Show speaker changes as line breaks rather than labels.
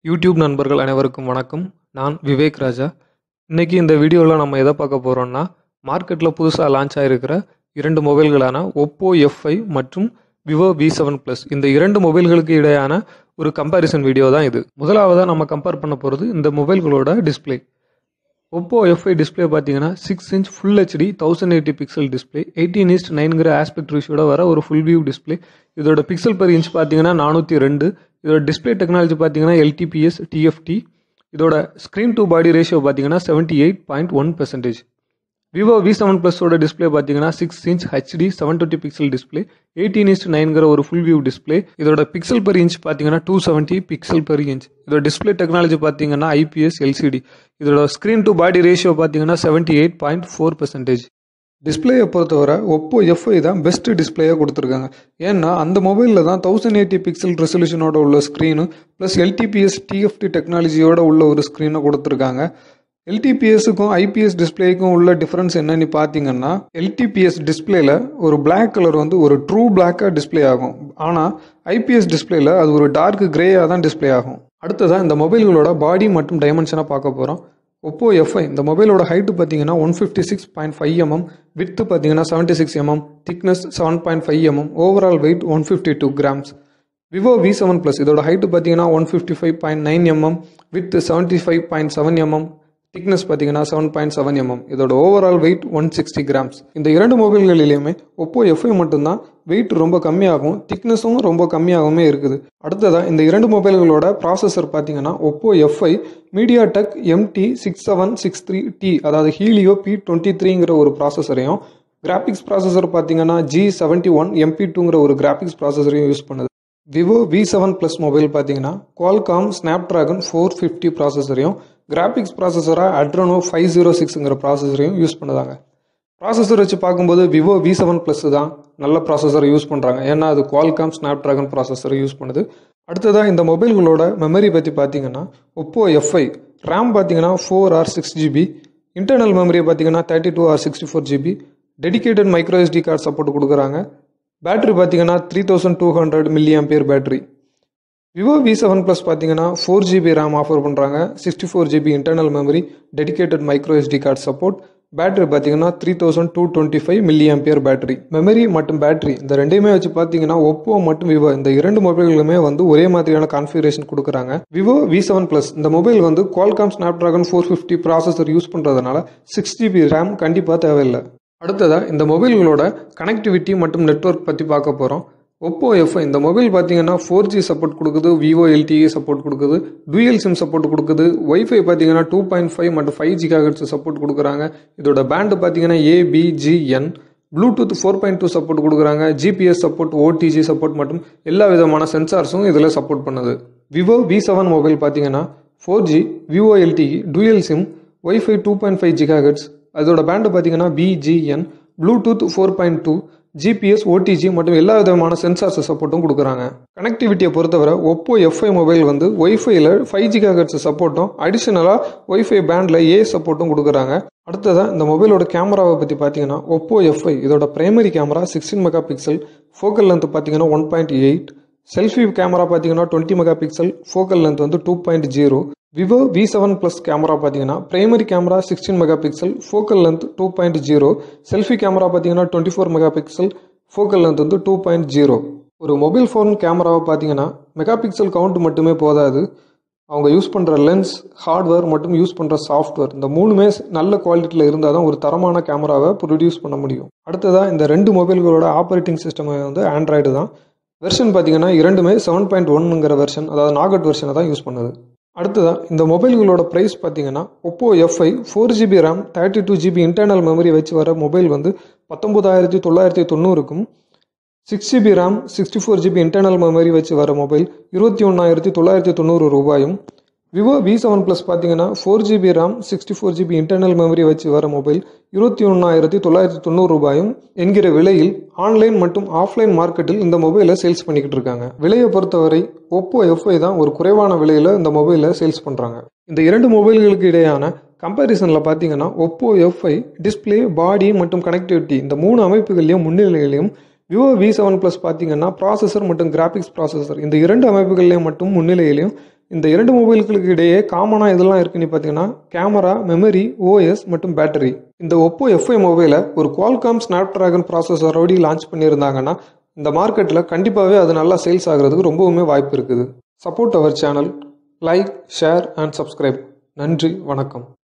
YouTube நண்பர்கள் அனைவருக்கும் வணக்கம் நான் விவேக் ராஜா இன்னைக்கு இந்த வீடியோவில் நம்ம எதை பார்க்க போகிறோம்னா மார்க்கெட்டில் புதுசாக லான்ச் ஆகிருக்கிற இரண்டு மொபைல்களான ஒப்போ எஃப்ஐ மற்றும் விவோ வி செவன் ப்ளஸ் இந்த இரண்டு மொபைல்களுக்கு இடையான ஒரு கம்பேரிசன் வீடியோ தான் இது முதலாவதாக நம்ம கம்பேர் பண்ண போகிறது இந்த மொபைல்களோட டிஸ்ப்ளே ஒப்போ எஃப்ஐ டிஸ்ப்ளே பார்த்தீங்கன்னா six inch full HD thousand eighty pixel display eighteen is to நைன்கிற ஆஸ்பெக்ட் ரேஷியோட வர ஒரு ஃபுல் வியூ டிஸ்ப்ளே இதோட பிக்சல் per இன்ச் பார்த்தீங்கன்னா நானூற்றி ரெண்டு இதோட டிஸ்ப்ளே டெக்னாலஜி பார்த்தீங்கன்னா எல்டிபிஎஸ் டிஎஃப்டி இதோட ஸ்க்ரீன் டு பாடி ரேஷியோ பார்த்தீங்கன்னா seventy eight point one percentage Vivo V seven ப்ளஸோட டிஸ்ப்ளே பார்த்தீங்கன்னா six inch HD seven twenty pixel display eighteen is to நைன்கிற ஒரு ஃபுல் வியூ டிஸ்ப்ளே இதோட பிக்சல் per இன்ச் பார்த்தீங்கன்னா two seventy pixel per inch இதோட display technology பார்த்தீங்கன்னா IPS LCD இதோட screen to body ratio பார்த்தீங்கன்னா seventy eight point four percentage டிஸ்பிளேயை பொறுத்தவரை ஒப்போ எஃப்ஐ தான் பெஸ்ட் டிஸ்பிளேயாக கொடுத்துருக்காங்க ஏன்னா அந்த மொபைலில் தான் தௌசண்ட் எயிட்டி பிக்சல் ரெசல்யூஷனோட உள்ள ஸ்க்ரீனு ப்ளஸ் எல்டிபிஎஸ் டிஎஃப்டி டெக்னாலஜியோட உள்ள ஒரு ஸ்க்ரீனை கொடுத்துருக்காங்க எல்டிபிஎஸ்க்கும் ஐபிஎஸ் டிஸ்பிளேக்கும் உள்ள டிஃப்ரென்ஸ் என்னன்னு பார்த்தீங்கன்னா எல்டிபிஎஸ் டிஸ்பிளேல ஒரு Black கலர் வந்து ஒரு ட்ரூ பிளாக்காக டிஸ்ப்ளே ஆகும் ஆனால் ஐபிஎஸ் டிஸ்பிளேல அது ஒரு டார்க் கிரேயாக தான் டிஸ்ப்ளே ஆகும் அடுத்ததான் இந்த மொபைல்களோட பாடி மற்றும் டைமென்ஷனாக பார்க்க போகிறோம் ஒப்போ எஃப்ஐ இந்த மொபைலோட ஹைட்டு பார்த்தீங்கன்னா one fifty six point five mm width பார்த்தீங்கன்னா seventy six mm thickness seven point five mm overall weight one fifty two grams Vivo V seven plus இதோட ஹைட்டு பார்த்தீங்கன்னா one fifty five point nine mm with seventy five point seven mm thickness பார்த்தீங்கன்னா seven point seven mm இதோட overall weight one sixty grams இந்த இரண்டு மொபைல்களிலையுமே Oppo F மட்டும்தான் weight ரொம்ப கம்மியாகவும் திக்னஸும் ரொம்ப கம்மியாகவுமே இருக்குது அடுத்ததாக இந்த இரண்டு மொபைல்களோட ப்ராசஸர் பார்த்தீங்கன்னா Oppo FI MediaTek MT six seven six three T அதாவது ஹீலியோ பி டுவெண்ட்டி த்ரீங்கிற ஒரு ப்ராசஸரையும் கிராஃபிக்ஸ் ப்ராசஸர் பார்த்தீங்கன்னா ஜி செவன்ட்டி ஒன் எம்பி டூங்கிற ஒரு கிராஃபிக்ஸ் ப்ராசஸரையும் யூஸ் பண்ணுது Vivo V seven plus mobile பார்த்தீங்கன்னா Qualcomm Snapdragon four fifty ப்ராசஸரையும் கிராஃபிக்ஸ் ப்ராசஸராக அட்ரனோ ஃபைவ் ஜீரோ சிக்ஸுங்கிற ப்ராசஸரையும் யூஸ் பண்ணுதாங்க ப்ராசஸர் வச்சு பார்க்கும்போது விவோ வி செவன் ப்ளஸ் தான் நல்ல ப்ராசஸரை யூஸ் பண்ணுறாங்க ஏன்னா அது குவால்காம் ஸ்னாப் ட்ராகன் ப்ராசஸரை யூஸ் பண்ணுது அடுத்ததாக இந்த மொபைல்களோட மெமரி பற்றி பார்த்தீங்கன்னா ஒப்போ எஃப்ஐ ரேம் பார்த்தீங்கன்னா four or six GB internal memory பார்த்தீங்கன்னா thirty two or sixty four GB dedicated micro SD card support கொடுக்குறாங்க பேட்டரி பார்த்தீங்கன்னா three thousand two hundred milli ampere battery Vivo V seven plus பார்த்தீங்கன்னா four GB RAM offer பண்ணுறாங்க sixty four GB internal memory dedicated micro SD card support battery பார்த்தீங்கன்னா three thousand two twenty five milli ampere battery memory மற்றும் battery இந்த ரெண்டையுமே வச்சு பார்த்தீங்கன்னா Oppo மற்றும் Vivo இந்த இரண்டு மொபைல்களுமே வந்து ஒரே மாதிரியான கான்ஃபிகரேஷன் கொடுக்குறாங்க விவோ வி செவன் ப்ளஸ் இந்த மொபைல் வந்து Qualcomm Snapdragon four fifty processor use பண்ணுறதுனால சிக்ஸ் ஜிபி ரேம் கண்டிப்பாக தேவையில்லை அடுத்ததாக இந்த மொபைல்களோட கனெக்டிவிட்டி மற்றும் நெட்வொர்க் பற்றி பார்க்க போகிறோம் ஒப்போ எஃப்ஐ இந்த மொபைல் பார்த்தீங்கன்னா ஃபோர் ஜி சப்போர்ட் கொடுக்குது விவோ எல்டிஇ சப்போர்ட் கொடுக்குது டூயல் சிம் சப்போர்ட் கொடுக்குது ஒய்ஃபை பார்த்தீங்கன்னா டூ பாயிண்ட் ஃபைவ் மற்றும் ஃபைவ் ஜி காகட்ஸ் சப்போர்ட் கொடுக்குறாங்க இதோட பேண்டு பார்த்தீங்கன்னா ABGN Bluetooth four point two support கொடுக்குறாங்க ஜிபிஎஸ் சப்போர்ட் ஓடிஜி சப்போர்ட் மற்றும் எல்லா விதமான சென்சார்ஸும் இதில் சப்போர்ட் பண்ணுது விவோ வி செவன் மொபைல் பார்த்தீங்கன்னா four G Vivo LTE dual SIM wifi two point five gigahertz அதோட பேண்டு பார்த்தீங்கன்னா BGN Bluetooth four point two GPS OTG மற்றும் எல்லா விதமான சென்சார்ஸ் சப்போர்ட்டும் கொடுக்குறாங்க கனெக்டிவிட்டியை பொறுத்தவரை ஒப்போ எஃப்ஐ மொபைல் வந்து ஒய்ஃபைல ஃபைவ் ஜி காகட்ஸ் சப்போர்ட்டும் அடிஷனலாக ஒய்ஃபை பேண்டில் ஏ சப்போர்ட்டும் கொடுக்குறாங்க அடுத்ததாக இந்த மொபைலோட கேமராவை பற்றி பார்த்தீங்கன்னா Oppo F I primary camera sixteen megapixel focal length பார்த்தீங்கன்னா one point eight selfie camera பார்த்தீங்கன்னா twenty megapixel focal length வந்து two point zero Vivo V seven plus camera பார்த்தீங்கன்னா primary camera sixteen megapixel focal length two point zero selfie camera பார்த்தீங்கன்னா twenty four megapixel focal length வந்து two point zero ஒரு mobile phone கேமராவை பார்த்தீங்கன்னா mega pixel count மட்டுமே போதாது அவங்க use பண்ணுற லென்ஸ் ஹார்ட்வேர் மற்றும் யூஸ் பண்ணுற சாஃப்ட்வேர் இந்த மூணுமே நல்ல குவாலிட்டியில் இருந்தால் தான் ஒரு தரமான கேமராவை ப்ரொடியூஸ் பண்ண முடியும் அடுத்ததாக இந்த ரெண்டு மொபைல்களோட ஆப்ரேட்டிங் சிஸ்டம் வந்து ஆண்ட்ராய்டு தான் வெர்ஷன் பார்த்தீங்கன்னா இரண்டுமே செவன் பாயிண்ட் ஒன்னுங்கிற வெர்ஷன் அதாவது நாகட் வெர்ஷனை தான் யூஸ் பண்ணுது அடுத்ததாக இந்த மொபைல்களோட ப்ரைஸ் பார்த்தீங்கன்னா Oppo FI four GB RAM thirty two GB internal memory வச்சு வர மொபைல் வந்து பத்தொம்போதாயிரத்தி தொள்ளாயிரத்தி தொண்ணூறுக்கும் six GB RAM sixty four GB internal memory வச்சு வர மொபைல் இருபத்தி ஒன்றாயிரத்தி தொள்ளாயிரத்தி தொண்ணூறு ரூபாயும் விவோ வி செவன் ப்ளஸ் பார்த்தீங்கன்னா four GB RAM sixty four GB internal memory வச்சு வர மொபைல் இருபத்தி ஒன்றாயிரத்தி தொள்ளாயிரத்தி தொண்ணூறு ரூபாயும் என்கிற விலையில் ஆன்லைன் மற்றும் ஆஃப்லைன் மார்க்கெட்டில் இந்த மொபைலை சேல்ஸ் பண்ணிக்கிட்டு இருக்காங்க விலையை பொறுத்தவரை ஒப்போ எஃப்ஐ தான் ஒரு குறைவான விலையில் இந்த மொபைலை சேல்ஸ் பண்ணுறாங்க இந்த இரண்டு மொபைல்களுக்கு இடையான கம்பேரிசனில் பார்த்தீங்கன்னா ஒப்போ எஃப்ஐ டிஸ்பிளே பாடி மற்றும் கனெக்டிவிட்டி இந்த மூணு அமைப்புகளையும் முன்னிலையிலையும் விவோ வி செவன் ப்ளஸ் பார்த்தீங்கன்னா ப்ராசஸர் மற்றும் கிராஃபிக்ஸ் ப்ராசஸர் இந்த இரண்டு அமைப்புகள்லையும் மட்டும் முன்னிலையிலையும் இந்த இரண்டு மொபைல்களுக்கு இடையே காமனாக இதெல்லாம் இருக்குன்னு பார்த்தீங்கன்னா கேமரா மெமரி ஓஎஸ் மற்றும் பேட்டரி இந்த ஒப்போ எஃப்ஐ மொபைலை ஒரு குவால்காம் ஸ்னாப் ட்ராகன் ப்ராசஸரோடு லான்ச் பண்ணியிருந்தாங்கன்னா இந்த மார்க்கெட்டில் கண்டிப்பாகவே அது நல்லா சேல்ஸ் ஆகிறதுக்கு ரொம்பவுமே வாய்ப்பு இருக்குது support our channel like share and subscribe நன்றி வணக்கம்